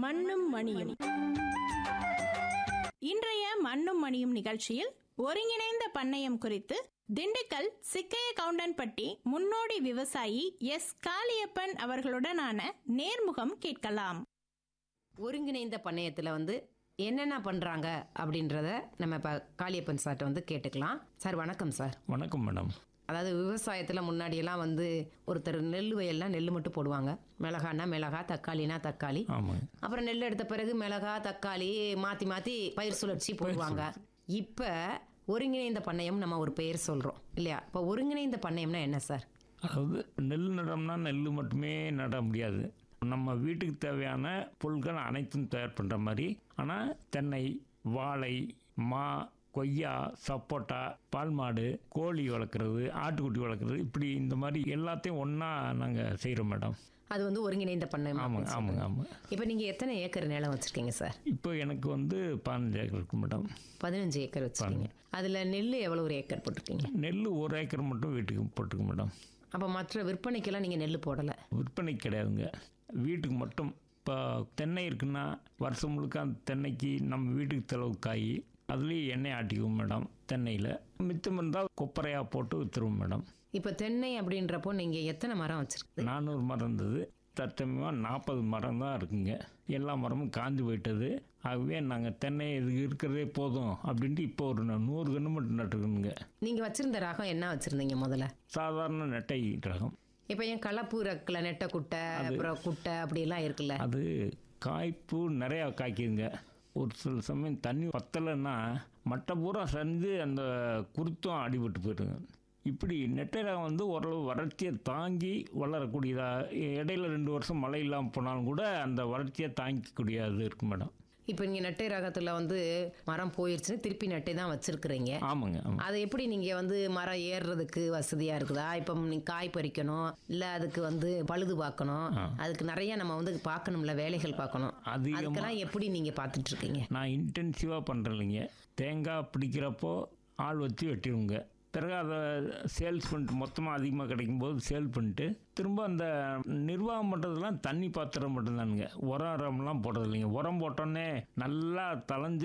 மண்ணும் மணியும் இன்றைய மண்ணும் மணியும் நிகழ்ச்சியில் ஒருங்கிணைந்த பண்ணையம் குறித்து திண்டுக்கல் சிக்கைய கவுண்டன்பட்டி முன்னோடி விவசாயி எஸ் காளியப்பன் அவர்களுடனான நேர்முகம் கேட்கலாம் ஒருங்கிணைந்த பண்ணையத்தில் வந்து என்னென்ன பண்ணுறாங்க அப்படின்றத நம்ம இப்போ காளியப்பன் சார்ட்ட வந்து கேட்டுக்கலாம் சார் வணக்கம் சார் வணக்கம் மேடம் அதாவது விவசாயத்தில் முன்னாடியெல்லாம் வந்து ஒருத்தர் நெல் வயல்னா நெல் மட்டும் போடுவாங்க மிளகானா மிளகா தக்காளினா தக்காளி ஆமாங்க அப்புறம் நெல் எடுத்த பிறகு மிளகா தக்காளி மாற்றி மாற்றி பயிர் சுழற்சி போடுவாங்க இப்போ ஒருங்கிணைந்த பண்ணையம் நம்ம ஒரு பெயர் சொல்கிறோம் இல்லையா இப்போ ஒருங்கிணைந்த பண்ணையம்னா என்ன சார் அதாவது நெல் நடம்னா நெல் மட்டுமே நட முடியாது நம்ம வீட்டுக்கு தேவையான பொருட்கள் அனைத்தும் தயார் பண்ணுற மாதிரி ஆனால் தென்னை வாழை மா கொய்யா சப்போட்டா பால் மாடு கோழி வளர்க்குறது ஆட்டுக்குட்டி வளர்க்குறது இப்படி இந்த மாதிரி எல்லாத்தையும் ஒன்றா நாங்கள் செய்கிறோம் மேடம் அது வந்து ஒருங்கிணைந்த பண்ணையம் ஆமாங்க ஆமாங்க ஆமாங்க இப்போ நீங்கள் எத்தனை ஏக்கர் நிலம் வச்சுருக்கீங்க சார் இப்போ எனக்கு வந்து பதினஞ்சு ஏக்கர் இருக்கு மேடம் பதினஞ்சு ஏக்கர் வச்சுருக்கீங்க அதில் நெல் எவ்வளோ ஒரு ஏக்கர் போட்டிருக்கீங்க நெல் ஒரு ஏக்கர் மட்டும் வீட்டுக்கு போட்டுருக்கு மேடம் அப்போ மற்ற விற்பனைக்கெல்லாம் நீங்கள் நெல் போடலை விற்பனை கிடையாதுங்க வீட்டுக்கு மட்டும் இப்போ தென்னை இருக்குன்னா வருஷம் முழுக்க அந்த தென்னைக்கு நம்ம வீட்டுக்கு செலவு காய் அதுலேயும் எண்ணெய் ஆட்டிக்குவோம் மேடம் தென்னையில் மிச்சம் இருந்தால் கொப்பரையாக போட்டு விற்றுருவோம் மேடம் இப்போ தென்னை அப்படின்றப்போ நீங்கள் எத்தனை மரம் வச்சுருக்கு நானூறு மரம் இருந்தது தற்சமயமாக நாற்பது மரம் தான் இருக்குங்க எல்லா மரமும் காஞ்சு போயிட்டது ஆகவே நாங்கள் தென்னை இது இருக்கிறதே போதும் அப்படின்ட்டு இப்போ ஒரு நூறு கன்று மட்டும் நட்டுருக்கணுங்க நீங்கள் வச்சுருந்த ரகம் என்ன வச்சுருந்தீங்க முதல்ல சாதாரண நெட்டை ரகம் இப்போ ஏன் கலப்பு ரக்கில் நெட்டை குட்டை அப்புறம் குட்டை அப்படிலாம் இருக்குல்ல அது காய்ப்பு நிறையா காய்க்குதுங்க ஒரு சில சமயம் தண்ணி பத்தலைன்னா மட்டை பூரா சரிஞ்சு அந்த குருத்தம் அடிபட்டு போயிடுங்க இப்படி நெட்டை ரகம் வந்து ஓரளவு வறட்சியை தாங்கி வளரக்கூடியதா இடையில ரெண்டு வருஷம் மழை இல்லாமல் போனாலும் கூட அந்த வறட்சியை தாங்கிக்கூடிய இது இருக்கு மேடம் இப்போ நீங்கள் நெட்டை ரகத்தில் வந்து மரம் போயிருச்சுன்னு திருப்பி நெட்டை தான் வச்சுருக்குறீங்க ஆமாங்க ஆமாம் அதை எப்படி நீங்கள் வந்து மரம் ஏறுறதுக்கு வசதியாக இருக்குதா இப்போ நீங்கள் காய் பறிக்கணும் இல்லை அதுக்கு வந்து பழுது பார்க்கணும் அதுக்கு நிறைய நம்ம வந்து பார்க்கணும்ல வேலைகள் பார்க்கணும் அதிகமாக அதுக்கெல்லாம் எப்படி நீங்கள் பார்த்துட்ருக்கீங்க நான் இன்டென்சிவாக பண்ணுறேன் இல்லைங்க தேங்காய் பிடிக்கிறப்போ ஆள் வச்சு வெட்டிடுங்க பிறகு அதை சேல்ஸ் பண்ணிட்டு மொத்தமாக அதிகமாக கிடைக்கும்போது சேல் பண்ணிட்டு திரும்ப அந்த நிர்வாகம் பண்ணுறதுலாம் தண்ணி பாத்திரம் மட்டும்தானுங்க உரம் உரம்லாம் போடுறது இல்லைங்க உரம் போட்டோன்னே நல்லா தளைஞ்சு